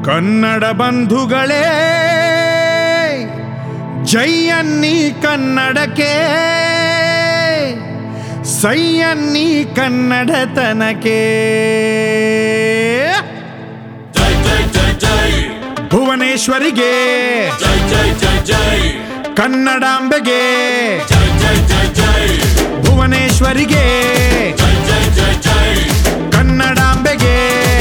ಕನ್ನಡ ಬಂಧುಗಳೇ ಜೈಯನ್ನಿ ಕನ್ನಡಕ್ಕೆ ಸೈಯನ್ನಿ ಕನ್ನಡತನಕ್ಕೆ ಜೈ ಜೈ ಜೈ ಜೈ ಭುವನೇಶ್ವರಿಗೆ ಜೈ ಜೈ ಜೈ ಜೈ ಕನ್ನಡಾಂಬೆಗೆ ಜೈ ಜೈ ಜೈ ಜೈ ಭುವನೇಶ್ವರಿಗೆ ಜೈ ಜೈ ಜೈ ಜೈ ಕನ್ನಡಾಂಬೆಗೆ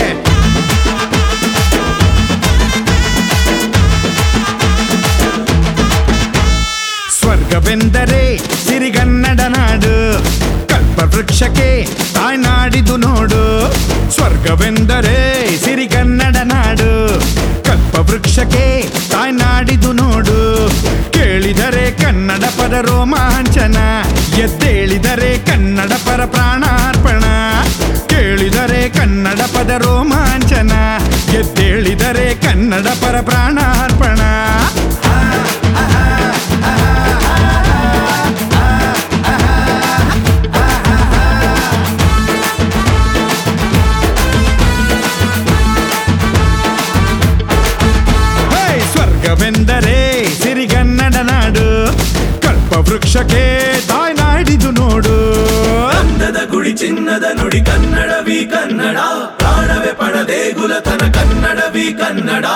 ಸ್ವರ್ಗವೆಂದರೆ ಸಿರಿಗನ್ನಡ ನಾಡು ಕಲ್ಪವೃಕ್ಷಕ್ಕೆ ತಾಯ್ನಾಡಿದು ನೋಡು ಸ್ವರ್ಗವೆಂದರೆ ಸಿರಿಗನ್ನಡ ನಾಡು ಕಲ್ಪವೃಕ್ಷಕ್ಕೆ ತಾಯ್ನಾಡಿದು ನೋಡು ಕೇಳಿದರೆ ಕನ್ನಡ ಪದ ರೋಮಾಂಚನ ಎದ್ದೇಳಿದರೆ ಕನ್ನಡ ಪರ ಪ್ರಾಣಾರ್ಪಣ ಕೇಳಿದರೆ ಕನ್ನಡ ಪದ ರೋಮಾಂಚನ ಎದ್ದೇಳಿದರೆ ಕನ್ನಡ ಪರ ಪ್ರಾಣಾರ್ಪಣ ಹೇ, ಸ್ವರ್ಗವೆಂದರೆ ಸಿರಿಗನ್ನಡ ನಾಡು ಕಲ್ಪವೃಕ್ಷಕ್ಕೆ ತಾಯ್ನಾಡಿದು ನೋಡು ಗಂಧದ ಗುಡಿ ಚಿನ್ನದ ನುಡಿ ಕನ್ನಡವಿ ಕನ್ನಡ ಪ್ರಾಣವೇ ಪಡದೆ ಗುಲತನ ಕನ್ನಡವಿ ಕನ್ನಡ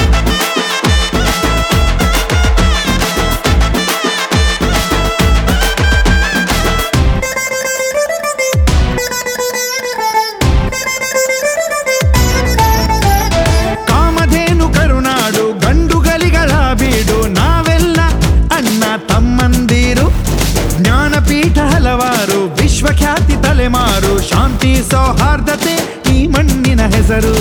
ಕಾಮಧೇನು ಕರುನಾಡು ಗಂಡುಗಲಿಗಳ ಬೀಡು ನಾವೆಲ್ಲ ಅಣ್ಣ ತಮ್ಮಂದಿರು ಜ್ಞಾನಪೀಠ ಹಲವಾರು ವಿಶ್ವಖ್ಯಾತಿ ತಲೆಮಾರು ಶಾಂತಿ ಸೌಹಾರ್ದತೆ ಈ ಮಣ್ಣಿನ ಹೆಸರು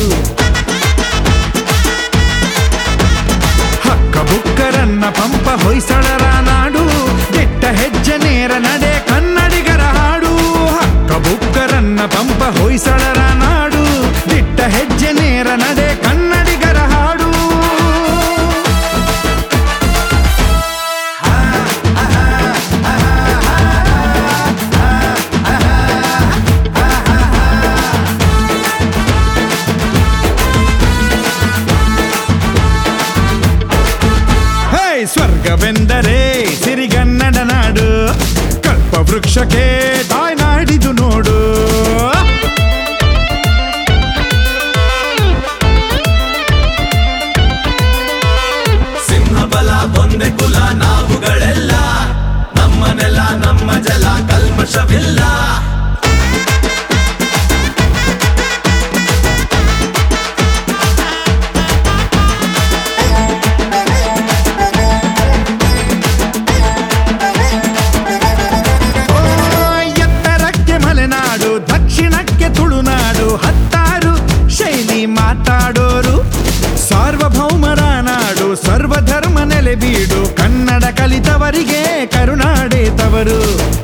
ಹಕ್ಕ ಬುಕ್ಕರನ್ನ ಪಂಪ ಹೊಯ್ಸಳರ ನಾಡು ದಿಟ್ಟ ಹೆಜ್ಜೆ ನೇರ ನಡೆ ಕನ್ನಡಿಗರ ಹಾಡು ಹಕ್ಕ ಬುಕ್ಕರನ್ನ ಪಂಪ ಹೊಯ್ಸಳರ ನಾಡು ದಿಟ್ಟ ಹೆಜ್ಜೆ ನೇರ ನಡೆ ಕನ್ನಡಿಗರ ಹಾಡು ಹೇ ಸ್ವರ್ಗವೆಂದರೆ ಸಿರಿಗನ್ನಡ ನಾಡು ಕಲ್ಪವೃಕ್ಷಕ್ಕೆ ತಾಯ್ನಾಡಿದು ನೋಡು ಸಿಂಹಬಲ ಒಂದೇ ಕುಲ ನಾವುಗಳೆಲ್ಲ ನಮ್ಮ ನೆಲ ನಮ್ಮ ಜಲ ಕಲ್ಮಶವಿಲ್ಲ ಓ, ಎತ್ತರಕ್ಕೆ ಮಲೆನಾಡು ದಕ್ಷಿಣಕ್ಕೆ ತುಳುನಾಡು ಹತ್ತಾರು ಶೈಲಿ ಮಾತಾಡೋರು ಸಾರ್ವಭೌಮರ ನಾಡು ಸರ್ವಧರ್ಮ ನೆಲೆ ಬೀಡು ಕನ್ನಡ ಕಲಿತವರಿಗೆ ಕರುನಾಡೆ ತವರು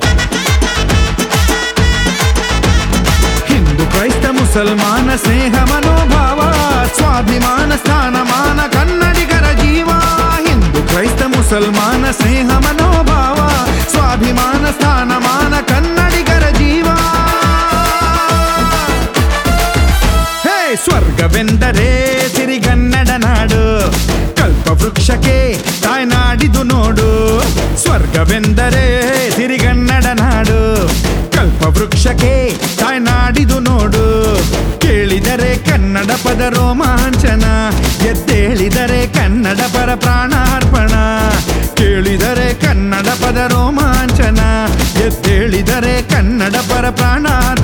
ಹಿಂದೂ ಕ್ರೈಸ್ತ ಮುಸಲ್ಮಾನ ಸ್ನೇಹ ಮನೋಭಾವ ಸ್ವಾಭಿಮಾನ ಸ್ಥಾನಮಾನ ಕನ್ನಡಿಗರ ಜೀವ ಹಿಂದೂ ಕ್ರೈಸ್ತ ಮುಸಲ್ಮಾನ ಸ್ನೇಹ ಮನೋಭಾವ ಸ್ವಾಭಿಮಾನ ಸ್ಥಾನಮಾನ ಕನ್ನಡಿಗರ ಜೀವ ಹೇ ಸ್ವರ್ಗವೆಂದರೆ ಸಿರಿಗನ್ನಡ ನಾಡು ಕಲ್ಪವೃಕ್ಷಕ್ಕೆ ತಾಯ್ನಾಡಿದು ನೋಡು ಸ್ವರ್ಗವೆಂದರೆ ಸಿರಿಗನ್ನಡ ನಾಡು ಕಲ್ಪವೃಕ್ಷಕ್ಕೆ ತಾಯ್ನಾಡಿದು ನೋಡು ಕೇಳಿದರೆ ಕನ್ನಡ ಪದ ರೋಮಾಂಚನ ಎದ್ದೇಳಿದರೆ ಕನ್ನಡ ಪರ ಪ್ರಾಣಾರ್ಪಣ ಕೇಳಿದರೆ ಕನ್ನಡ ಪದ ರೋಮಾಂಚನ ಎದ್ದೇಳಿದರೆ ಕನ್ನಡ ಪರ ಪ್ರಾಣಾರ್ಪಣ